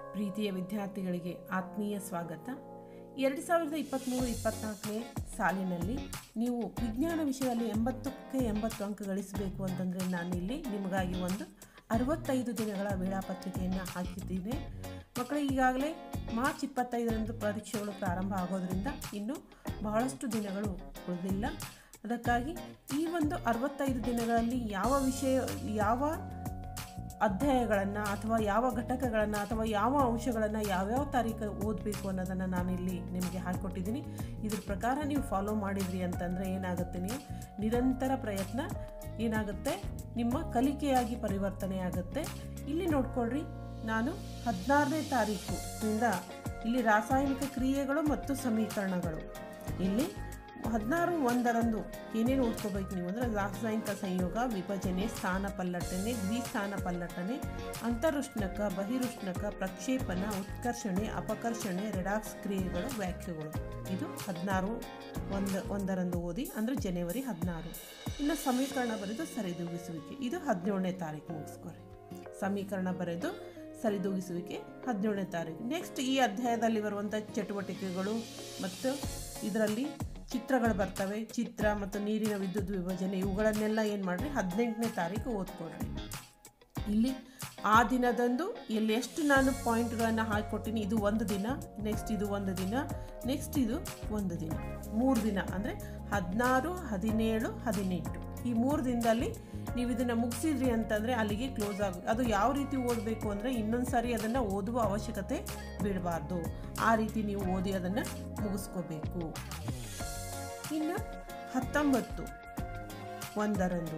ಪ್ರೀತಿಯ ವಿದ್ಯಾರ್ಥಿಗಳಿಗೆ ಆತ್ಮೀಯ ಸ್ವಾಗತ ಎರಡು ಸಾವಿರದ ಇಪ್ಪತ್ತ್ಮೂರು ಇಪ್ಪತ್ತ್ನಾಲ್ಕನೇ ಸಾಲಿನಲ್ಲಿ ನೀವು ವಿಜ್ಞಾನ ವಿಷಯದಲ್ಲಿ ಎಂಬತ್ತಕ್ಕೆ ಎಂಬತ್ತು ಅಂಕ ಗಳಿಸಬೇಕು ಅಂತಂದರೆ ನಾನಿಲ್ಲಿ ನಿಮಗಾಗಿ ಒಂದು ಅರವತ್ತೈದು ದಿನಗಳ ವೇಳಾಪತ್ರಿಕೆಯನ್ನು ಹಾಕಿದ್ದೀನಿ ಮಕ್ಕಳು ಈಗಾಗಲೇ ಮಾರ್ಚ್ ಇಪ್ಪತ್ತೈದರಂದು ಪರೀಕ್ಷೆಗಳು ಪ್ರಾರಂಭ ಆಗೋದ್ರಿಂದ ಇನ್ನು ಬಹಳಷ್ಟು ದಿನಗಳು ಉಳಿದಿಲ್ಲ ಅದಕ್ಕಾಗಿ ಈ ಒಂದು ಅರವತ್ತೈದು ದಿನಗಳಲ್ಲಿ ಯಾವ ವಿಷಯ ಯಾವ ಅಧ್ಯಾಯಗಳನ್ನು ಅಥವಾ ಯಾವ ಘಟಕಗಳನ್ನು ಅಥವಾ ಯಾವ ಅಂಶಗಳನ್ನು ಯಾವ್ಯಾವ ತಾರೀಕು ಓದಬೇಕು ಅನ್ನೋದನ್ನು ನಾನಿಲ್ಲಿ ನಿಮಗೆ ಹಾಕಿಕೊಟ್ಟಿದ್ದೀನಿ ಇದ್ರ ಪ್ರಕಾರ ನೀವು ಫಾಲೋ ಮಾಡಿದ್ರಿ ಅಂತಂದರೆ ಏನಾಗುತ್ತೆ ನೀವು ನಿರಂತರ ಪ್ರಯತ್ನ ಏನಾಗುತ್ತೆ ನಿಮ್ಮ ಕಲಿಕೆಯಾಗಿ ಪರಿವರ್ತನೆ ಆಗುತ್ತೆ ಇಲ್ಲಿ ನೋಡ್ಕೊಳ್ರಿ ನಾನು ಹದಿನಾರನೇ ತಾರೀಕು ಇಂದ ಇಲ್ಲಿ ರಾಸಾಯನಿಕ ಕ್ರಿಯೆಗಳು ಮತ್ತು ಸಮೀಕರಣಗಳು ಇಲ್ಲಿ ಹದಿನಾರು ಒಂದರಂದು ಏನೇನು ಓದ್ಕೋಬೇಕು ನೀವು ಅಂದರೆ ರಾಸಾಯನಿಕ ಸಂಯೋಗ ವಿಭಜನೆ ಸ್ಥಾನ ಪಲ್ಲಟನೆ ದ್ವಿಸ್ಥಾನ ಪಲ್ಲಟನೆ ಅಂತರುಷ್ಣಕ ಬಹಿರುಷ್ಣಕ ಪ್ರಕ್ಷೇಪಣ ಉತ್ಕರ್ಷಣೆ ಅಪಕರ್ಷಣೆ ರೆಡಾಕ್ಸ್ ಕ್ರಿಯೆಗಳು ವ್ಯಾಖ್ಯೆಗಳು ಇದು ಹದಿನಾರು ಒಂದು ಒಂದರಂದು ಓದಿ ಅಂದರೆ ಜನವರಿ ಹದಿನಾರು ಇನ್ನು ಸಮೀಕರಣ ಬರೆದು ಸರಿದೂಗಿಸುವಿಕೆ ಇದು ಹದಿನೇಳನೇ ತಾರೀಕು ಮುಗಿಸ್ಕೊರಿ ಸಮೀಕರಣ ಬರೆದು ಸರಿದೂಗಿಸುವಿಕೆ ಹದಿನೇಳನೇ ತಾರೀಕು ನೆಕ್ಸ್ಟ್ ಈ ಅಧ್ಯಾಯದಲ್ಲಿ ಬರುವಂಥ ಚಟುವಟಿಕೆಗಳು ಮತ್ತು ಇದರಲ್ಲಿ ಚಿತ್ರಗಳು ಬರ್ತವೆ ಚಿತ್ರ ಮತ್ತು ನೀರಿನ ವಿದ್ಯುತ್ ವಿಭಜನೆ ಇವುಗಳನ್ನೆಲ್ಲ ಏನು ಮಾಡಿರಿ ಹದಿನೆಂಟನೇ ತಾರೀಕು ಓದ್ಕೊಳ್ರಿ ಇಲ್ಲಿ ಆ ದಿನದಂದು ಇಲ್ಲಿ ಎಷ್ಟು ನಾನು ಪಾಯಿಂಟ್ಗಳನ್ನು ಹಾಕಿಕೊಟ್ಟಿನಿ ಇದು ಒಂದು ದಿನ ನೆಕ್ಸ್ಟ್ ಇದು ಒಂದು ದಿನ ನೆಕ್ಸ್ಟ್ ಇದು ಒಂದು ದಿನ ಮೂರು ದಿನ ಅಂದರೆ ಹದಿನಾರು ಹದಿನೇಳು ಹದಿನೆಂಟು ಈ ಮೂರು ದಿನದಲ್ಲಿ ನೀವು ಇದನ್ನು ಮುಗಿಸಿದ್ರಿ ಅಂತಂದರೆ ಅಲ್ಲಿಗೆ ಕ್ಲೋಸ್ ಆಗ ಅದು ಯಾವ ರೀತಿ ಓದಬೇಕು ಅಂದರೆ ಇನ್ನೊಂದು ಸಾರಿ ಅದನ್ನು ಓದುವ ಅವಶ್ಯಕತೆ ಬಿಡಬಾರ್ದು ಆ ರೀತಿ ನೀವು ಓದಿ ಅದನ್ನು ಮುಗಿಸ್ಕೋಬೇಕು ಇನ್ನು ಹತ್ತೊಂಬತ್ತು ಒಂದರಂದು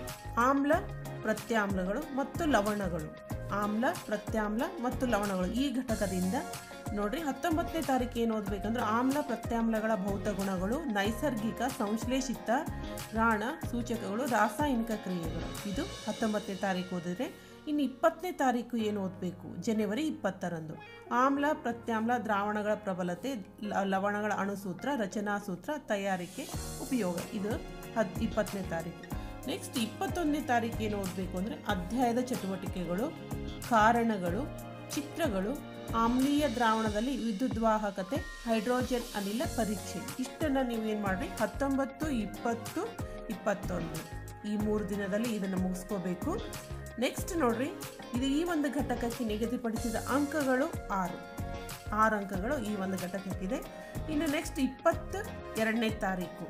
ಆಮ್ಲ ಪ್ರತ್ಯಾಮ್ಲಗಳು ಮತ್ತು ಲವಣಗಳು ಆಮ್ಲ ಪ್ರತ್ಯಾಮ್ಲ ಮತ್ತು ಲವಣಗಳು ಈ ಘಟಕದಿಂದ ನೋಡ್ರಿ ಹತ್ತೊಂಬತ್ತನೇ ತಾರೀಕು ಏನು ಓದಬೇಕಂದ್ರೆ ಆಮ್ಲ ಪ್ರತ್ಯಾಮ್ಲಗಳ ಭೌತ ಗುಣಗಳು ನೈಸರ್ಗಿಕ ಸಂಶ್ಲೇಷಿತ ರಾಣ ಸೂಚಕಗಳು ರಾಸಾಯನಿಕ ಕ್ರಿಯೆಗಳು ಇದು ಹತ್ತೊಂಬತ್ತನೇ ತಾರೀಕು ಓದಿದ್ರೆ ಇನ್ನು ಇಪ್ಪತ್ತನೇ ತಾರೀಕು ಏನು ಓದಬೇಕು ಜನವರಿ ಇಪ್ಪತ್ತರಂದು ಆಮ್ಲ ಪ್ರತ್ಯಾಮ್ಲ ದ್ರಾವಣಗಳ ಪ್ರಬಲತೆ ಲ- ಲವಣಗಳ ಅಣುಸೂತ್ರ ರಚನಾ ಸೂತ್ರ ತಯಾರಿಕೆ ಉಪಯೋಗ ಇದು ಹದ್ ಇಪ್ಪತ್ತನೇ ತಾರೀಕು ನೆಕ್ಸ್ಟ್ ಇಪ್ಪತ್ತೊಂದನೇ ತಾರೀಕು ಏನು ಓದಬೇಕು ಅಂದರೆ ಅಧ್ಯಾಯದ ಚಟುವಟಿಕೆಗಳು ಕಾರಣಗಳು ಚಿತ್ರಗಳು ಆಮ್ಲೀಯ ದ್ರಾವಣದಲ್ಲಿ ವಿದ್ಯುದ್ವಾಹಕತೆ ಹೈಡ್ರೋಜನ್ ಅನಿಲ ಪರೀಕ್ಷೆ ಇಷ್ಟನ್ನು ನೀವು ಏನು ಮಾಡಿರಿ ಹತ್ತೊಂಬತ್ತು ಇಪ್ಪತ್ತು ಇಪ್ಪತ್ತೊಂದು ಈ ಮೂರು ದಿನದಲ್ಲಿ ಇದನ್ನು ಮುಗಿಸ್ಕೋಬೇಕು ನೆಕ್ಸ್ಟ್ ನೋಡ್ರಿ ಇದು ಈ ಒಂದು ಘಟಕಕ್ಕೆ ನಿಗದಿಪಡಿಸಿದ ಅಂಕಗಳು ಆರು ಆರು ಅಂಕಗಳು ಈ ಒಂದು ಘಟಕಕ್ಕಿದೆ ಇನ್ನು ನೆಕ್ಸ್ಟ್ ಇಪ್ಪತ್ತು ಎರಡನೇ ತಾರೀಕು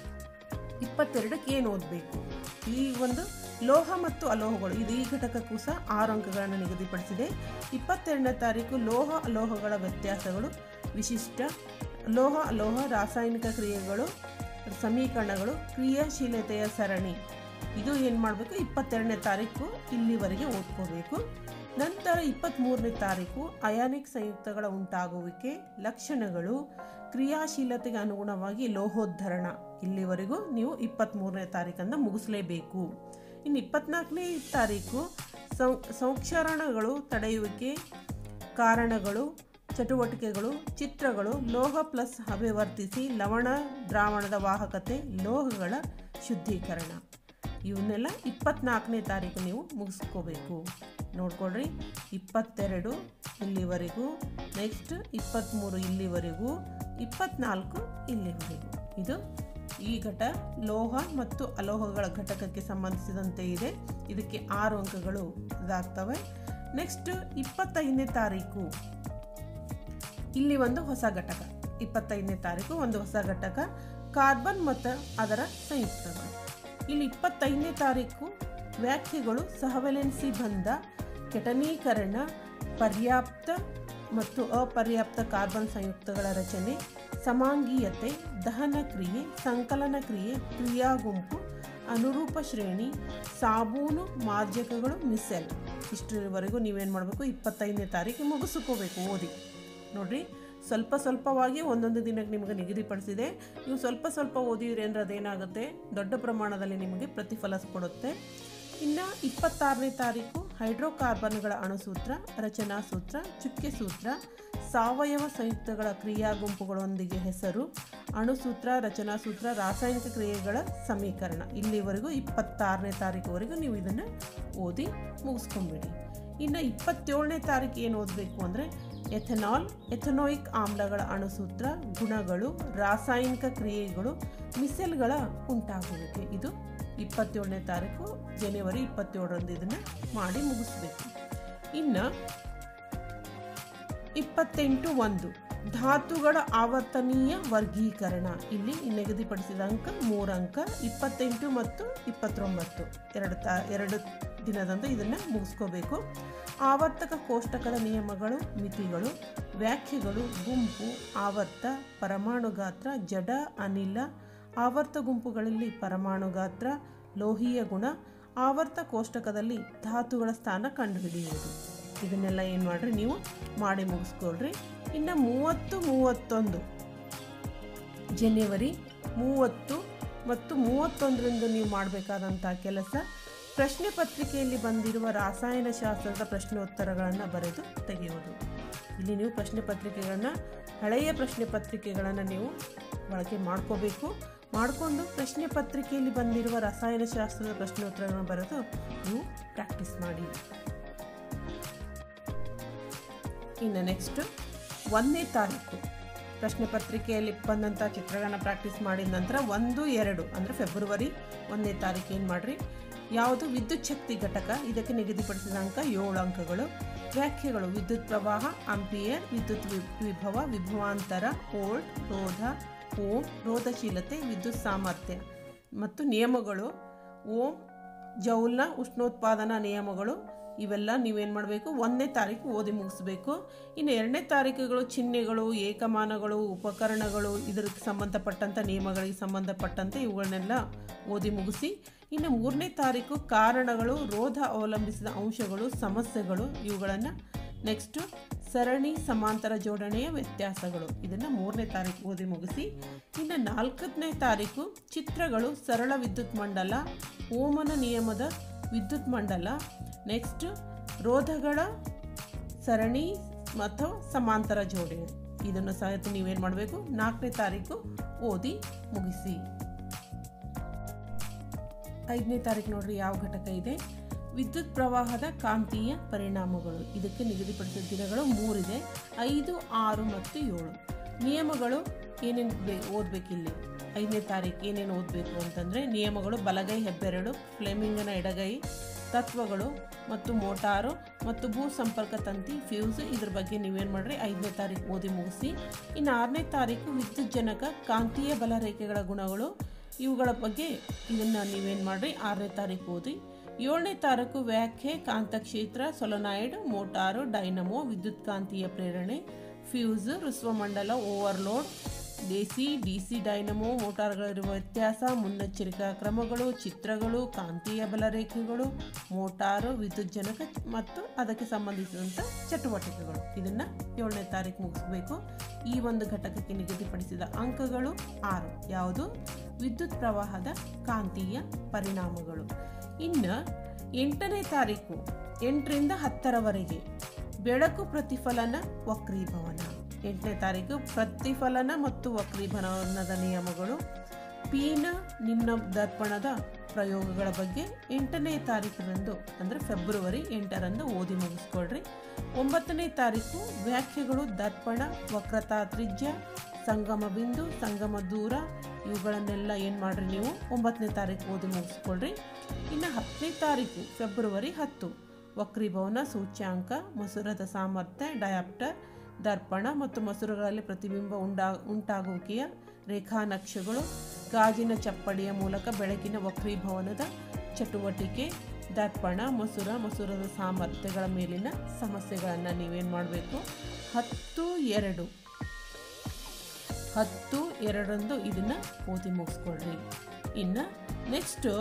ಇಪ್ಪತ್ತೆರಡಕ್ಕೆ ಏನು ಓದಬೇಕು ಈ ಒಂದು ಲೋಹ ಮತ್ತು ಅಲೋಹಗಳು ಇದು ಈ ಘಟಕಕ್ಕೂ ಸಹ ಆರು ಅಂಕಗಳನ್ನು ನಿಗದಿಪಡಿಸಿದೆ ಇಪ್ಪತ್ತೆರಡನೇ ತಾರೀಕು ಲೋಹ ಅಲೋಹಗಳ ವ್ಯತ್ಯಾಸಗಳು ವಿಶಿಷ್ಟ ಲೋಹ ಅಲೋಹ ರಾಸಾಯನಿಕ ಕ್ರಿಯೆಗಳು ಸಮೀಕರಣಗಳು ಕ್ರಿಯಾಶೀಲತೆಯ ಸರಣಿ ಇದು ಏನು ಮಾಡಬೇಕು ಇಪ್ಪತ್ತೆರಡನೇ ತಾರೀಕು ಇಲ್ಲಿವರೆಗೆ ಓದ್ಕೋಬೇಕು ನಂತರ ಇಪ್ಪತ್ತ್ಮೂರನೇ ತಾರೀಕು ಅಯಾನಿಕ್ ಸಂಯುಕ್ತಗಳ ಉಂಟಾಗುವಿಕೆ ಲಕ್ಷಣಗಳು ಕ್ರಿಯಾಶೀಲತೆಗೆ ಅನುಗುಣವಾಗಿ ಲೋಹೋದ್ಧರಣ ಇಲ್ಲಿವರೆಗೂ ನೀವು ಇಪ್ಪತ್ತ್ಮೂರನೇ ತಾರೀಕನ್ನು ಮುಗಿಸಲೇಬೇಕು ಇನ್ನು ಇಪ್ಪತ್ನಾಲ್ಕನೇ ತಾರೀಕು ಸಂ ಸಂಕ್ಷರಣಗಳು ತಡೆಯುವಿಕೆ ಕಾರಣಗಳು ಚಟುವಟಿಕೆಗಳು ಚಿತ್ರಗಳು ಲೋಹ ಪ್ಲಸ್ ಅಭಿವರ್ತಿಸಿ ಲವಣ ದ್ರಾವಣದ ವಾಹಕತೆ ಲೋಹಗಳ ಶುದ್ಧೀಕರಣ ಇವನ್ನೆಲ್ಲ ಇಪ್ಪತ್ನಾಲ್ಕನೇ ತಾರೀಕು ನೀವು ಮುಗಿಸ್ಕೋಬೇಕು ನೋಡ್ಕೊಳ್ರಿ ಇಪ್ಪತ್ತೆರಡು ಇಲ್ಲಿವರೆಗೂ ನೆಕ್ಸ್ಟ್ ಇಪ್ಪತ್ತ್ಮೂರು ಇಲ್ಲಿವರೆಗೂ ಇಪ್ಪತ್ನಾಲ್ಕು ಇಲ್ಲಿವರೆಗೂ ಇದು ಈ ಘಟ ಲೋಹ ಮತ್ತು ಅಲೋಹಗಳ ಘಟಕಕ್ಕೆ ಸಂಬಂಧಿಸಿದಂತೆ ಇದೆ ಇದಕ್ಕೆ ಆರು ಅಂಕಗಳು ಇದಾಗ್ತವೆ ನೆಕ್ಸ್ಟ್ ಇಪ್ಪತ್ತೈದನೇ ತಾರೀಕು ಇಲ್ಲಿ ಒಂದು ಹೊಸ ಘಟಕ ಇಪ್ಪತ್ತೈದನೇ ತಾರೀಕು ಒಂದು ಹೊಸ ಘಟಕ ಕಾರ್ಬನ್ ಮತ್ತು ಅದರ ಸಂಯುಕ್ತಗಳು ಇಲ್ಲಿ ಇಪ್ಪತ್ತೈದನೇ ತಾರೀಕು ವ್ಯಾಖ್ಯೆಗಳು ಸಹವೆಲೆನ್ಸಿ ಬಂಧ ಕೆಟನೀಕರಣ ಪರ್ಯಾಪ್ತ ಮತ್ತು ಅಪರ್ಯಾಪ್ತ ಕಾರ್ಬನ್ ಸಂಯುಕ್ತಗಳ ರಚನೆ ಸಮಾಂಗೀಯತೆ ದಹನ ಕ್ರಿಯೆ ಸಂಕಲನ ಕ್ರಿಯೆ ಕ್ರಿಯಾ ಗುಂಪು ಅನುರೂಪ ಶ್ರೇಣಿ ಸಾಬೂನು ಮಾರ್ಜಕಗಳು ಮಿಸೆಲ್ ಇಷ್ಟರವರೆಗೂ ನೀವೇನು ಮಾಡಬೇಕು ಇಪ್ಪತ್ತೈದನೇ ತಾರೀಕು ಮುಗಿಸ್ಕೋಬೇಕು ಓದಿ ನೋಡ್ರಿ ಸ್ವಲ್ಪ ಸ್ವಲ್ಪವಾಗಿ ಒಂದೊಂದು ದಿನಕ್ಕೆ ನಿಮಗೆ ನಿಗದಿಪಡಿಸಿದೆ ನೀವು ಸ್ವಲ್ಪ ಸ್ವಲ್ಪ ಓದಿದ್ರಿ ಅಂದರೆ ಅದೇನಾಗುತ್ತೆ ದೊಡ್ಡ ಪ್ರಮಾಣದಲ್ಲಿ ನಿಮಗೆ ಪ್ರತಿಫಲ ಕೊಡುತ್ತೆ ಇನ್ನು ಇಪ್ಪತ್ತಾರನೇ ತಾರೀಕು ಹೈಡ್ರೋಕಾರ್ಬನ್ಗಳ ಅಣುಸೂತ್ರ ರಚನಾ ಸೂತ್ರ ಚುಕ್ಕೆ ಸೂತ್ರ ಸಾವಯವ ಸಂಯುಕ್ತಗಳ ಕ್ರಿಯಾ ಗುಂಪುಗಳೊಂದಿಗೆ ಹೆಸರು ಅಣುಸೂತ್ರ ರಚನಾ ಸೂತ್ರ ರಾಸಾಯನಿಕ ಕ್ರಿಯೆಗಳ ಸಮೀಕರಣ ಇಲ್ಲಿವರೆಗೂ ಇಪ್ಪತ್ತಾರನೇ ತಾರೀಕುವರೆಗೂ ನೀವು ಇದನ್ನು ಓದಿ ಮುಗಿಸ್ಕೊಂಬಿಡಿ ಇನ್ನು ಇಪ್ಪತ್ತೇಳನೇ ತಾರೀಕು ಏನು ಓದಬೇಕು ಅಂದರೆ ಎಥೆನಾಲ್ ಎಥೆನೋಯಿಕ್ ಆಮ್ಲಗಳ ಅಣುಸೂತ್ರ ಗುಣಗಳು ರಾಸಾಯನಿಕ ಕ್ರಿಯೆಗಳು ಮಿಸೆಲ್ಗಳ ಉಂಟಾಗುವಿಕೆ ಇದು ಇಪ್ಪತ್ತೇಳನೇ ತಾರೀಕು ಜನವರಿ ಇಪ್ಪತ್ತೇಳರಂದು ಇದನ್ನು ಮಾಡಿ ಮುಗಿಸ್ಬೇಕು ಇನ್ನು ಇಪ್ಪತ್ತೆಂಟು ಒಂದು ಧಾತುಗಳ ಆವರ್ತನೀಯ ವರ್ಗೀಕರಣ ಇಲ್ಲಿ ನಿಗದಿಪಡಿಸಿದ ಅಂಕ ಮೂರು ಅಂಕ ಇಪ್ಪತ್ತೆಂಟು ಮತ್ತು ಇಪ್ಪತ್ತೊಂಬತ್ತು ಎರಡು ತಾ ಎರಡು ದಿನದಂದು ಇದನ್ನು ಮುಗಿಸ್ಕೋಬೇಕು ಆವರ್ತಕ ಕೋಷ್ಟಕದ ನಿಯಮಗಳು ಮಿತಿಗಳು ವ್ಯಾಖ್ಯೆಗಳು ಗುಂಪು ಆವರ್ತ ಪರಮಾಣು ಗಾತ್ರ ಜಡ ಅನಿಲ ಆವರ್ತ ಗುಂಪುಗಳಲ್ಲಿ ಪರಮಾಣು ಗಾತ್ರ ಲೋಹೀಯ ಗುಣ ಆವರ್ತ ಕೋಷ್ಟಕದಲ್ಲಿ ಧಾತುಗಳ ಸ್ಥಾನ ಕಂಡುಹಿಡಿಯುವುದು ಇದನ್ನೆಲ್ಲ ಏನು ಮಾಡಿರಿ ನೀವು ಮಾಡಿ ಮುಗಿಸ್ಕೊಳ್ರಿ ಇನ್ನು ಮೂವತ್ತು ಮೂವತ್ತೊಂದು ಜನವರಿ ಮೂವತ್ತು ಮತ್ತು ಮೂವತ್ತೊಂದರಂದು ನೀವು ಮಾಡಬೇಕಾದಂಥ ಕೆಲಸ ಪ್ರಶ್ನೆ ಪತ್ರಿಕೆಯಲ್ಲಿ ಬಂದಿರುವ ರಾಸಾಯನಶಾಸ್ತ್ರದ ಪ್ರಶ್ನೋತ್ತರಗಳನ್ನು ಬರೆದು ತೆಗೆಯುವುದು ಇಲ್ಲಿ ನೀವು ಪ್ರಶ್ನೆ ಪತ್ರಿಕೆಗಳನ್ನು ಹಳೆಯ ಪ್ರಶ್ನೆ ಪತ್ರಿಕೆಗಳನ್ನು ನೀವು ಬಳಕೆ ಮಾಡ್ಕೋಬೇಕು ಮಾಡಿಕೊಂಡು ಪ್ರಶ್ನೆ ಪತ್ರಿಕೆಯಲ್ಲಿ ಬಂದಿರುವ ರಸಾಯನಶಾಸ್ತ್ರದ ಪ್ರಶ್ನೋತ್ತರಗಳನ್ನು ಬರೆದು ನೀವು ಪ್ರಾಕ್ಟೀಸ್ ಮಾಡಿ ಇನ್ನು ನೆಕ್ಸ್ಟ್ ಒಂದನೇ ತಾರೀಕು ಪ್ರಶ್ನೆ ಪತ್ರಿಕೆಯಲ್ಲಿ ಬಂದಂಥ ಚಿತ್ರಗಳನ್ನ ಪ್ರಾಕ್ಟೀಸ್ ಮಾಡಿದ ನಂತರ ಒಂದು ಎರಡು ಅಂದರೆ ಫೆಬ್ರವರಿ ಒಂದನೇ ತಾರೀಕು ಏನು ಮಾಡಿರಿ ಯಾವುದು ವಿದ್ಯುತ್ ಶಕ್ತಿ ಘಟಕ ಇದಕ್ಕೆ ನಿಗದಿಪಡಿಸಿದ ಅಂಕ ಏಳು ಅಂಕಗಳು ವ್ಯಾಖ್ಯೆಗಳು ವಿದ್ಯುತ್ ಪ್ರವಾಹ ಅಂಪಿಯರ್ ವಿದ್ಯುತ್ ವಿ- ವಿಭವ ವಿಭವಾಂತರ ವೋಲ್ಟ್ ರೋಧ ಓಂ ರೋಧಶೀಲತೆ ವಿದ್ಯುತ್ ಸಾಮರ್ಥ್ಯ ಮತ್ತು ನಿಯಮಗಳು ಓಂ ಜೌಲ್ನ ಉಷ್ಣೋತ್ಪಾದನಾ ನಿಯಮಗಳು ಇವೆಲ್ಲ ನೀವೇನು ಮಾಡಬೇಕು ಒಂದನೇ ತಾರೀಕು ಓದಿ ಮುಗಿಸ್ಬೇಕು ಇನ್ನು ಎರಡನೇ ತಾರೀಕುಗಳು ಚಿಹ್ನೆಗಳು ಏಕಮಾನಗಳು ಉಪಕರಣಗಳು ಇದಕ್ಕೆ ಸಂಬಂಧಪಟ್ಟಂಥ ನಿಯಮಗಳಿಗೆ ಸಂಬಂಧಪಟ್ಟಂತೆ ಇವುಗಳನ್ನೆಲ್ಲ ಓದಿ ಮುಗಿಸಿ ಇನ್ನು ಮೂರನೇ ತಾರೀಕು ಕಾರಣಗಳು ರೋಧ ಅವಲಂಬಿಸಿದ ಅಂಶಗಳು ಸಮಸ್ಯೆಗಳು ಇವುಗಳನ್ನು ನೆಕ್ಸ್ಟು ಸರಣಿ ಸಮಾಂತರ ಜೋಡಣೆಯ ವ್ಯತ್ಯಾಸಗಳು ಇದನ್ನು ಮೂರನೇ ತಾರೀಕು ಓದಿ ಮುಗಿಸಿ ಇನ್ನು ನಾಲ್ಕನೇ ತಾರೀಕು ಚಿತ್ರಗಳು ಸರಳ ವಿದ್ಯುತ್ ಮಂಡಲ ಓಮನ ನಿಯಮದ ವಿದ್ಯುತ್ ಮಂಡಲ ನೆಕ್ಸ್ಟ್ ರೋಧಗಳ ಸರಣಿ ಮತ್ತು ಸಮಾಂತರ ಜೋಡಣೆ ಇದನ್ನು ಸಹಿತ ನೀವೇನು ಮಾಡಬೇಕು ನಾಲ್ಕನೇ ತಾರೀಕು ಓದಿ ಮುಗಿಸಿ ಐದನೇ ತಾರೀಕು ನೋಡ್ರಿ ಯಾವ ಘಟಕ ಇದೆ ವಿದ್ಯುತ್ ಪ್ರವಾಹದ ಕಾಂತೀಯ ಪರಿಣಾಮಗಳು ಇದಕ್ಕೆ ನಿಗದಿಪಡಿಸಿದ ದಿನಗಳು ಮೂರಿದೆ ಐದು ಆರು ಮತ್ತು ಏಳು ನಿಯಮಗಳು ಏನೇನು ಬೇ ಓದಬೇಕಿಲ್ಲಿ ಐದನೇ ತಾರೀಕು ಏನೇನು ಓದಬೇಕು ಅಂತಂದರೆ ನಿಯಮಗಳು ಬಲಗೈ ಹೆಬ್ಬೆರಳು ಫ್ಲೇಮಿಂಗನ ಎಡಗೈ ತತ್ವಗಳು ಮತ್ತು ಮೋಟಾರು ಮತ್ತು ಭೂ ಸಂಪರ್ಕ ತಂತಿ ಫ್ಯೂಸ್ ಇದ್ರ ಬಗ್ಗೆ ನೀವೇನು ಮಾಡ್ರಿ ಐದನೇ ತಾರೀಕು ಓದಿ ಮುಗಿಸಿ ಇನ್ನು ಆರನೇ ತಾರೀಕು ವಿದ್ಯುತ್ ಜನಕ ಕಾಂತೀಯ ಬಲರೇಖೆಗಳ ಗುಣಗಳು ಇವುಗಳ ಬಗ್ಗೆ ಇದನ್ನು ನೀವೇನು ಮಾಡಿರಿ ಆರನೇ ತಾರೀಕು ಓದಿ ಏಳನೇ ತಾರೀಕು ವ್ಯಾಖ್ಯೆ ಕಾಂತಕ್ಷೇತ್ರ ಸೊಲನಾಯ್ಡ್ ಮೋಟಾರು ಡೈನಮೋ ವಿದ್ಯುತ್ ಕಾಂತೀಯ ಪ್ರೇರಣೆ ಫ್ಯೂಸ್ ಋಸ್ವಮಂಡಲ overload C D C dynamo ಮೋಟಾರ್ಗಳಿರುವ ವ್ಯತ್ಯಾಸ ಮುನ್ನೆಚ್ಚರಿಕಾ ಕ್ರಮಗಳು ಚಿತ್ರಗಳು ಕಾಂತೀಯ ಬಲರೇಖೆಗಳು ಮೋಟಾರು ವಿದ್ಯುತ್ ಜನಕ ಮತ್ತು ಅದಕ್ಕೆ ಸಂಬಂಧಿಸಿದಂಥ ಚಟುವಟಿಕೆಗಳು ಇದನ್ನು ಏಳನೇ ತಾರೀಕು ಮುಗಿಸ್ಬೇಕು ಈ ಒಂದು ಘಟಕಕ್ಕೆ ನಿಗದಿಪಡಿಸಿದ ಅಂಕಗಳು ಆರು ಯಾವುದು ವಿದ್ಯುತ್ ಪ್ರವಾಹದ ಕಾಂತೀಯ ಪರಿಣಾಮಗಳು ಇನ್ನು ಎಂಟನೇ ತಾರೀಕು ಎಂಟರಿಂದ ಹತ್ತರವರೆಗೆ ಬೆಳಕು ಪ್ರತಿಫಲನ ವಕ್ರೀಭವನ ಎಂಟನೇ ತಾರೀಕು ಪ್ರತಿಫಲನ ಮತ್ತು ವಕ್ರೀಭವನದ ನಿಯಮಗಳು ಪೀನ ನಿಮ್ನ ದರ್ಪಣದ ಪ್ರಯೋಗಗಳ ಬಗ್ಗೆ ಎಂಟನೇ ತಾರೀಕಿನಂದು ಅಂದರೆ ಫೆಬ್ರವರಿ ಎಂಟರಂದು ಓದಿ ಮುಗಿಸ್ಕೊಳ್ರಿ ಒಂಬತ್ತನೇ ತಾರೀಕು ವ್ಯಾಖ್ಯೆಗಳು ದರ್ಪಣ ವಕ್ರತಾ ತ್ರಿಜ್ಯ ಸಂಗಮ ಬಿಂದು ಸಂಗಮ ದೂರ ಇವುಗಳನ್ನೆಲ್ಲ ಏನು ಮಾಡ್ರಿ ನೀವು ಒಂಬತ್ತನೇ ತಾರೀಕು ಓದಿ ಮುಗಿಸ್ಕೊಳ್ರಿ ಇನ್ನು ಹತ್ತನೇ ತಾರೀಕು ಫೆಬ್ರವರಿ ಹತ್ತು ವಕ್ರೀಭವನ ಸೂಚ್ಯಾಂಕ ಮಸೂರದ ಸಾಮರ್ಥ್ಯ ಡಯಾಪ್ಟರ್ ದರ್ಪಣ ಮತ್ತು ಮಸೂರಗಳಲ್ಲಿ ಪ್ರತಿಬಿಂಬ ಉಂಡಾ ಉಂಟಾಗುವಿಕೆಯ ರೇಖಾನಕ್ಷೆಗಳು ಗಾಜಿನ ಚಪ್ಪಡಿಯ ಮೂಲಕ ಬೆಳಕಿನ ವಕ್ರೀಭವನದ ಚಟುವಟಿಕೆ ದರ್ಪಣ ಮಸೂರ ಮಸೂರದ ಸಾಮರ್ಥ್ಯಗಳ ಮೇಲಿನ ಸಮಸ್ಯೆಗಳನ್ನು ನೀವೇನು ಮಾಡಬೇಕು ಹತ್ತು ಎರಡು ಹತ್ತು ಎರಡರಂದು ಇದನ್ನು ಓದಿ ಮುಗಿಸ್ಕೊಳ್ರಿ ಇನ್ನು ನೆಕ್ಸ್ಟು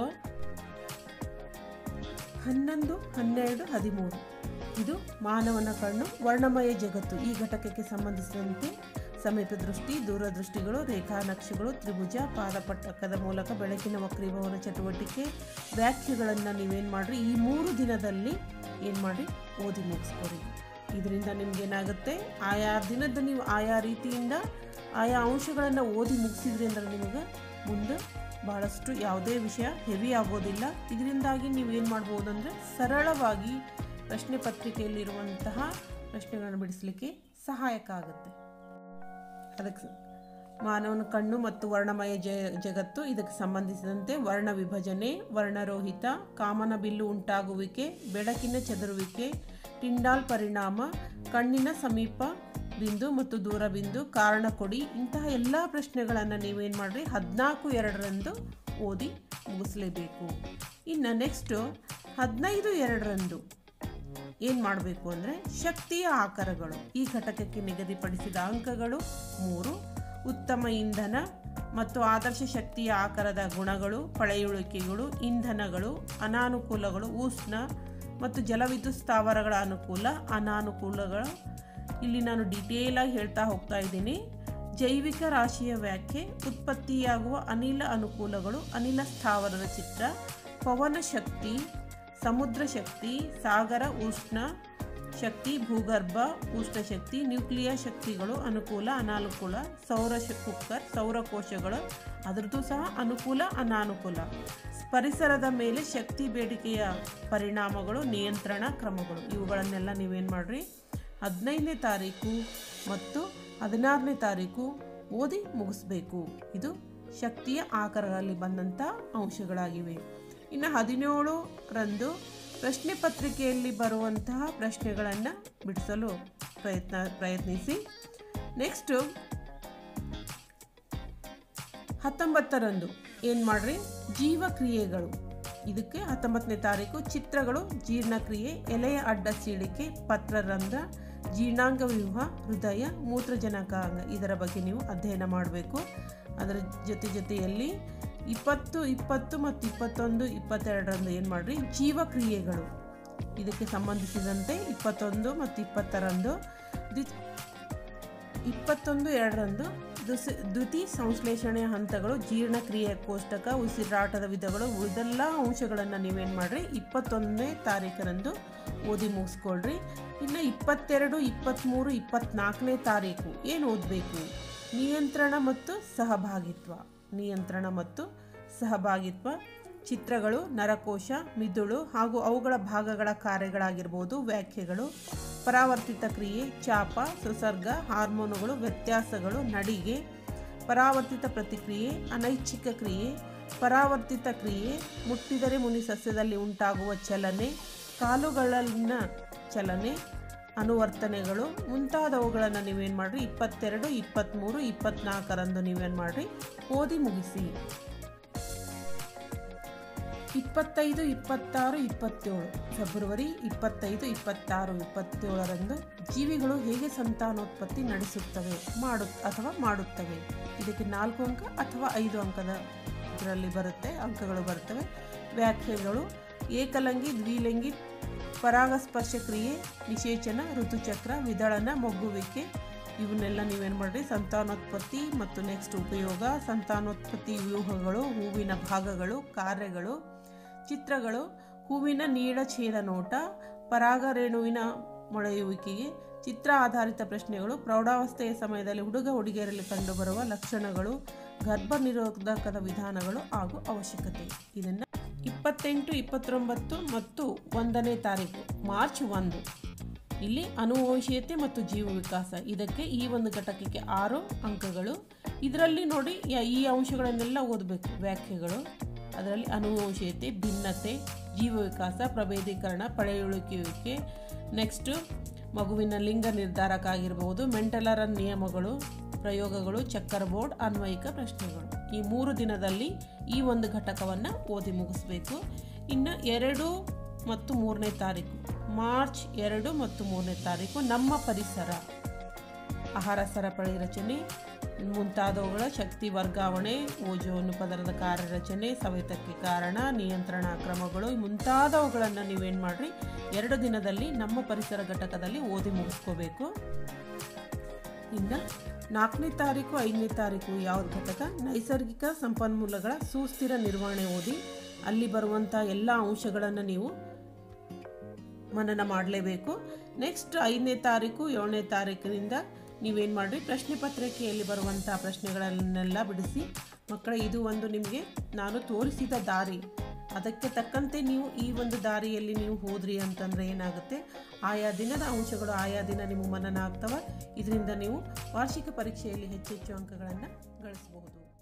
ಹನ್ನೊಂದು ಹನ್ನೆರಡು ಹದಿಮೂರು ಇದು ಮಾನವನ ಕಣ್ಣು ವರ್ಣಮಯ ಜಗತ್ತು ಈ ಘಟಕಕ್ಕೆ ಸಂಬಂಧಿಸಿದಂತೆ ಸಮೀಪ ದೃಷ್ಟಿ ದೂರದೃಷ್ಟಿಗಳು ರೇಖಾನಕ್ಷೆಗಳು ತ್ರಿಭುಜ ಪಾದಪಟ್ಟಕದ ಮೂಲಕ ಬೆಳಕಿನ ವಕ್ರೀಭವನ ಚಟುವಟಿಕೆ ವ್ಯಾಖ್ಯೆಗಳನ್ನು ನೀವೇನು ಮಾಡಿರಿ ಈ ಮೂರು ದಿನದಲ್ಲಿ ಏನು ಮಾಡಿ ಓದಿ ಮುಗಿಸ್ಕೊರಿ ಇದರಿಂದ ನಿಮ್ಗೇನಾಗುತ್ತೆ ಆಯಾ ದಿನದ ನೀವು ಆಯಾ ರೀತಿಯಿಂದ ಆಯಾ ಅಂಶಗಳನ್ನು ಓದಿ ಮುಗಿಸಿದ್ರಿ ಅಂದ್ರೆ ನಿಮಗೆ ಮುಂದೆ ಭಾಳಷ್ಟು ಯಾವುದೇ ವಿಷಯ ಹೆವಿ ಆಗೋದಿಲ್ಲ ಇದರಿಂದಾಗಿ ನೀವು ಏನು ಮಾಡ್ಬೋದು ಅಂದರೆ ಸರಳವಾಗಿ ಪ್ರಶ್ನೆ ಪತ್ರಿಕೆಯಲ್ಲಿರುವಂತಹ ಪ್ರಶ್ನೆಗಳನ್ನು ಬಿಡಿಸಲಿಕ್ಕೆ ಸಹಾಯಕ ಆಗುತ್ತೆ ಅದಕ್ಕೆ ಸ- ಮಾನವನ ಕಣ್ಣು ಮತ್ತು ವರ್ಣಮಯ ಜ ಜಗತ್ತು ಇದಕ್ಕೆ ಸಂಬಂಧಿಸಿದಂತೆ ವರ್ಣ ವಿಭಜನೆ ವರ್ಣರೋಹಿತ ಕಾಮನ ಬಿಲ್ಲು ಉಂಟಾಗುವಿಕೆ ಬೆಳಕಿನ ಚದುರುವಿಕೆ ಟಿಂಡಾಲ್ ಪರಿಣಾಮ ಕಣ್ಣಿನ ಸಮೀಪ ಬಿಂದು ಮತ್ತು ದೂರ ಬಿಂದು ಕಾರಣ ಕೊಡಿ ಇಂತಹ ಎಲ್ಲ ಪ್ರಶ್ನೆಗಳನ್ನು ನೀವೇನು ಮಾಡಿರಿ ಹದಿನಾಲ್ಕು ಎರಡರಂದು ಓದಿ ಮುಗಿಸಲೇಬೇಕು ಇನ್ನು ನೆಕ್ಸ್ಟು ಹದಿನೈದು ಎರಡರಂದು ಏನು ಮಾಡಬೇಕು ಅಂದರೆ ಶಕ್ತಿಯ ಆಕಾರಗಳು ಈ ಘಟಕಕ್ಕೆ ನಿಗದಿಪಡಿಸಿದ ಅಂಕಗಳು ಮೂರು ಉತ್ತಮ ಇಂಧನ ಮತ್ತು ಆದರ್ಶ ಶಕ್ತಿಯ ಆಕಾರದ ಗುಣಗಳು ಪಳೆಯುಳಿಕೆಗಳು ಇಂಧನಗಳು ಅನಾನುಕೂಲಗಳು ಉಷ್ಣ ಮತ್ತು ಜಲವಿದ್ಯುತ್ ಸ್ಥಾವರಗಳ ಅನುಕೂಲ ಅನಾನುಕೂಲಗಳು ಇಲ್ಲಿ ನಾನು ಡಿಟೇಲಾಗಿ ಹೇಳ್ತಾ ಹೋಗ್ತಾ ಇದ್ದೀನಿ ಜೈವಿಕ ರಾಶಿಯ ವ್ಯಾಖ್ಯೆ ಉತ್ಪತ್ತಿಯಾಗುವ ಅನಿಲ ಅನುಕೂಲಗಳು ಅನಿಲ ಸ್ಥಾವರದ ಚಿತ್ರ ಪವನ ಶಕ್ತಿ ಸಮುದ್ರ ಶಕ್ತಿ ಸಾಗರ ಉಷ್ಣ ಶಕ್ತಿ ಭೂಗರ್ಭ ಉಷ್ಣ ಶಕ್ತಿ ನ್ಯೂಕ್ಲಿಯರ್ ಶಕ್ತಿಗಳು ಅನುಕೂಲ ಅನಾನುಕೂಲ ಸೌರ ಶ- ಕುಕ್ಕರ್ ಸೌರಕೋಶಗಳು ಅದರದ್ದು ಸಹ ಅನುಕೂಲ ಅನಾನುಕೂಲ ಪರಿಸರದ ಮೇಲೆ ಶಕ್ತಿ ಬೇಡಿಕೆಯ ಪರಿಣಾಮಗಳು ನಿಯಂತ್ರಣ ಕ್ರಮಗಳು ಇವುಗಳನ್ನೆಲ್ಲ ನೀವೇನು ಮಾಡ್ರಿ ಹದಿನೈದನೇ ತಾರೀಕು ಮತ್ತು ಹದಿನಾರನೇ ತಾರೀಕು ಓದಿ ಮುಗಿಸ್ಬೇಕು ಇದು ಶಕ್ತಿಯ ಆಕಾರಗಳಲ್ಲಿ ಬಂದಂಥ ಅಂಶಗಳಾಗಿವೆ ಇನ್ನು ಹದಿನೇಳರಂದು ಪ್ರಶ್ನೆ ಪತ್ರಿಕೆಯಲ್ಲಿ ಬರುವಂತಹ ಪ್ರಶ್ನೆಗಳನ್ನು ಬಿಡಿಸಲು ಪ್ರಯತ್ನ ಪ್ರಯತ್ನಿಸಿ ನೆಕ್ಸ್ಟು ಹತ್ತೊಂಬತ್ತರಂದು ಏನು ಮಾಡ್ರಿ ಜೀವಕ್ರಿಯೆಗಳು ಇದಕ್ಕೆ ಹತ್ತೊಂಬತ್ತನೇ ತಾರೀಕು ಚಿತ್ರಗಳು ಜೀರ್ಣಕ್ರಿಯೆ ಎಲೆಯ ಅಡ್ಡ ಸೀಳಿಕೆ ಪತ್ರರಂಧ್ರ ಜೀರ್ಣಾಂಗ ವ್ಯೂಹ ಹೃದಯ ಮೂತ್ರಜನಕಾಂಗ ಇದರ ಬಗ್ಗೆ ನೀವು ಅಧ್ಯಯನ ಮಾಡಬೇಕು ಅದರ ಜೊತೆ ಜೊತೆಯಲ್ಲಿ ಇಪ್ಪತ್ತು ಇಪ್ಪತ್ತು ಮತ್ತು ಇಪ್ಪತ್ತೊಂದು ಇಪ್ಪತ್ತೆರಡರಂದು ಏನು ಮಾಡ್ರಿ ಜೀವಕ್ರಿಯೆಗಳು ಇದಕ್ಕೆ ಸಂಬಂಧಿಸಿದಂತೆ ಇಪ್ಪತ್ತೊಂದು ಮತ್ತು ಇಪ್ಪತ್ತರಂದು ದ್ವಿ- ಇಪ್ಪತ್ತೊಂದು ಎರಡರಂದು ದುಸ್ ದ್ಯುತಿ ಸಂಶ್ಲೇಷಣೆಯ ಹಂತಗಳು ಜೀರ್ಣಕ್ರಿಯೆ ಕೋಷ್ಟಕ ಉಸಿರಾಟದ ವಿಧಗಳು ಇದೆಲ್ಲ ಅಂಶಗಳನ್ನು ನೀವೇನು ಮಾಡಿರಿ ಇಪ್ಪತ್ತೊಂದನೇ ತಾರೀಕರಂದು ಓದಿ ಮುಗಿಸ್ಕೊಳ್ರಿ ಇನ್ನು ಇಪ್ಪತ್ತೆರಡು ಇಪ್ಪತ್ತ್ಮೂರು ಇಪ್ಪತ್ತ್ನಾಲ್ಕನೇ ತಾರೀಕು ಏನು ಓದಬೇಕು ನಿಯಂತ್ರಣ ಮತ್ತು ಸಹಭಾಗಿತ್ವ ನಿಯಂತ್ರಣ ಮತ್ತು ಸಹಭಾಗಿತ್ವ ಚಿತ್ರಗಳು ನರಕೋಶ ಮಿದುಳು ಹಾಗೂ ಅವುಗಳ ಭಾಗಗಳ ಕಾರ್ಯಗಳಾಗಿರ್ಬೋದು ವ್ಯಾಖ್ಯೆಗಳು ಪರಾವರ್ತಿತ ಕ್ರಿಯೆ ಚಾಪ ಸುಸರ್ಗ ಹಾರ್ಮೋನುಗಳು ವ್ಯತ್ಯಾಸಗಳು ನಡಿಗೆ ಪರಾವರ್ತಿತ ಪ್ರತಿಕ್ರಿಯೆ ಅನೈಚ್ಛಿಕ ಕ್ರಿಯೆ ಪರಾವರ್ತಿತ ಕ್ರಿಯೆ ಮುಟ್ಟಿದರೆ ಮುನಿ ಸಸ್ಯದಲ್ಲಿ ಉಂಟಾಗುವ ಚಲನೆ ಕಾಲುಗಳಲ್ಲಿನ ಚಲನೆ ಅನುವರ್ತನೆಗಳು ಮುಂತಾದವುಗಳನ್ನು ನೀವೇನು ಮಾಡಿರಿ ಇಪ್ಪತ್ತೆರಡು ಇಪ್ಪತ್ತ್ಮೂರು ಇಪ್ಪತ್ತ್ನಾಲ್ಕರಂದು ನೀವೇನು ಮಾಡಿರಿ ಓದಿ ಮುಗಿಸಿ ಇಪ್ಪತ್ತೈದು ಇಪ್ಪತ್ತಾರು ಇಪ್ಪತ್ತೇಳು ಫೆಬ್ರವರಿ ಇಪ್ಪತ್ತೈದು ಇಪ್ಪತ್ತಾರು ಇಪ್ಪತ್ತೇಳರಂದು ಜೀವಿಗಳು ಹೇಗೆ ಸಂತಾನೋತ್ಪತ್ತಿ ನಡೆಸುತ್ತವೆ ಮಾಡು ಅಥವಾ ಮಾಡುತ್ತವೆ ಇದಕ್ಕೆ ನಾಲ್ಕು ಅಂಕ ಅಥವಾ ಐದು ಅಂಕದ ಇದರಲ್ಲಿ ಬರುತ್ತೆ ಅಂಕಗಳು ಬರ್ತವೆ ವ್ಯಾಖ್ಯೆಗಳು ಏಕಲಂಗಿ ದ್ವಿಲಿಂಗಿ ಪರಾಗಸ್ಪರ್ಶ ಕ್ರಿಯೆ ನಿಷೇಚನ ಋತುಚಕ್ರ ವಿದಳನ ಮೊಗ್ಗುವಿಕೆ ಇವನ್ನೆಲ್ಲ ನೀವೇನು ಮಾಡಿರಿ ಸಂತಾನೋತ್ಪತ್ತಿ ಮತ್ತು ನೆಕ್ಸ್ಟ್ ಉಪಯೋಗ ಸಂತಾನೋತ್ಪತ್ತಿ ವ್ಯೂಹಗಳು ಹೂವಿನ ಭಾಗಗಳು ಕಾರ್ಯಗಳು ಚಿತ್ರಗಳು ಹೂವಿನ ನೀಳ ಛೇದ ನೋಟ ಪರಾಗ ರೇಣುವಿನ ಮೊಳೆಯುವಿಕೆಗೆ ಚಿತ್ರ ಆಧಾರಿತ ಪ್ರಶ್ನೆಗಳು ಪ್ರೌಢಾವಸ್ಥೆಯ ಸಮಯದಲ್ಲಿ ಹುಡುಗ ಹುಡುಗಿಯರಲ್ಲಿ ಕಂಡುಬರುವ ಲಕ್ಷಣಗಳು ಗರ್ಭ ನಿರೋಧಕದ ವಿಧಾನಗಳು ಹಾಗೂ ಅವಶ್ಯಕತೆ ಇದನ್ನು ಇಪ್ಪತ್ತೆಂಟು ಇಪ್ಪತ್ತೊಂಬತ್ತು ಮತ್ತು ಒಂದನೇ ತಾರೀಕು ಮಾರ್ಚ್ ಒಂದು ಇಲ್ಲಿ ಅನುವಂಶೀಯತೆ ಮತ್ತು ಜೀವ ವಿಕಾಸ ಇದಕ್ಕೆ ಈ ಒಂದು ಘಟಕಕ್ಕೆ ಆರು ಅಂಕಗಳು ಇದರಲ್ಲಿ ನೋಡಿ ಯ- ಈ ಅಂಶಗಳನ್ನೆಲ್ಲ ಓದಬೇಕು ವ್ಯಾಖ್ಯೆಗಳು ಅದರಲ್ಲಿ ಅನುವಂಶೀಯತೆ ಭಿನ್ನತೆ ಜೀವ ವಿಕಾಸ ಪ್ರಭೇದೀಕರಣ ಪಳೆಯುಳಿಕೆಯುವಿಕೆ ನೆಕ್ಸ್ಟು ಮಗುವಿನ ಲಿಂಗ ನಿರ್ಧಾರಕ್ಕಾಗಿರ್ಬೋದು ಮೆಂಟಲರ ನಿಯಮಗಳು ಪ್ರಯೋಗಗಳು ಚಕ್ಕರ್ ಬೋರ್ಡ್ ಅನ್ವಯಿಕ ಪ್ರಶ್ನೆಗಳು ಈ ಮೂರು ದಿನದಲ್ಲಿ ಈ ಒಂದು ಘಟಕವನ್ನು ಓದಿ ಮುಗಿಸ್ಬೇಕು ಇನ್ನು ಎರಡು ಮತ್ತು ಮೂರನೇ ತಾರೀಕು ಮಾರ್ಚ್ ಎರಡು ಮತ್ತು ಮೂರನೇ ತಾರೀಕು ನಮ್ಮ ಪರಿಸರ ಆಹಾರ ಸರಪಳಿ ರಚನೆ ಮುಂತಾದವುಗಳ ಶಕ್ತಿ ವರ್ಗಾವಣೆ ಓಜೋನು ಪದರದ ಕಾರ್ಯರಚನೆ ಸವೆತಕ್ಕೆ ಕಾರಣ ನಿಯಂತ್ರಣ ಕ್ರಮಗಳು ಮುಂತಾದವುಗಳನ್ನು ನೀವೇನು ಮಾಡಿರಿ ಎರಡು ದಿನದಲ್ಲಿ ನಮ್ಮ ಪರಿಸರ ಘಟಕದಲ್ಲಿ ಓದಿ ಮುಗಿಸ್ಕೋಬೇಕು ಇನ್ನು ನಾಲ್ಕನೇ ತಾರೀಕು ಐದನೇ ತಾರೀಕು ಯಾವ ಘಟಕ ನೈಸರ್ಗಿಕ ಸಂಪನ್ಮೂಲಗಳ ಸುಸ್ಥಿರ ನಿರ್ವಹಣೆ ಓದಿ ಅಲ್ಲಿ ಬರುವಂಥ ಎಲ್ಲ ಅಂಶಗಳನ್ನು ನೀವು ಮನನ ಮಾಡಲೇಬೇಕು ನೆಕ್ಸ್ಟ್ ಐದನೇ ತಾರೀಕು ಏಳನೇ ತಾರೀಕಿನಿಂದ ನೀವೇನು ಮಾಡಿರಿ ಪ್ರಶ್ನೆ ಪತ್ರಿಕೆಯಲ್ಲಿ ಬರುವಂಥ ಪ್ರಶ್ನೆಗಳನ್ನೆಲ್ಲ ಬಿಡಿಸಿ ಮಕ್ಕಳ ಇದು ಒಂದು ನಿಮಗೆ ನಾನು ತೋರಿಸಿದ ದಾರಿ ಅದಕ್ಕೆ ತಕ್ಕಂತೆ ನೀವು ಈ ಒಂದು ದಾರಿಯಲ್ಲಿ ನೀವು ಹೋದ್ರಿ ಅಂತಂದರೆ ಏನಾಗುತ್ತೆ ಆಯಾ ದಿನದ ಅಂಶಗಳು ಆಯಾ ದಿನ ನಿಮ್ಮ ಮನನ ಆಗ್ತವೆ ಇದರಿಂದ ನೀವು ವಾರ್ಷಿಕ ಪರೀಕ್ಷೆಯಲ್ಲಿ ಹೆಚ್ಚು ಹೆಚ್ಚು ಅಂಕಗಳನ್ನು ಗಳಿಸಬಹುದು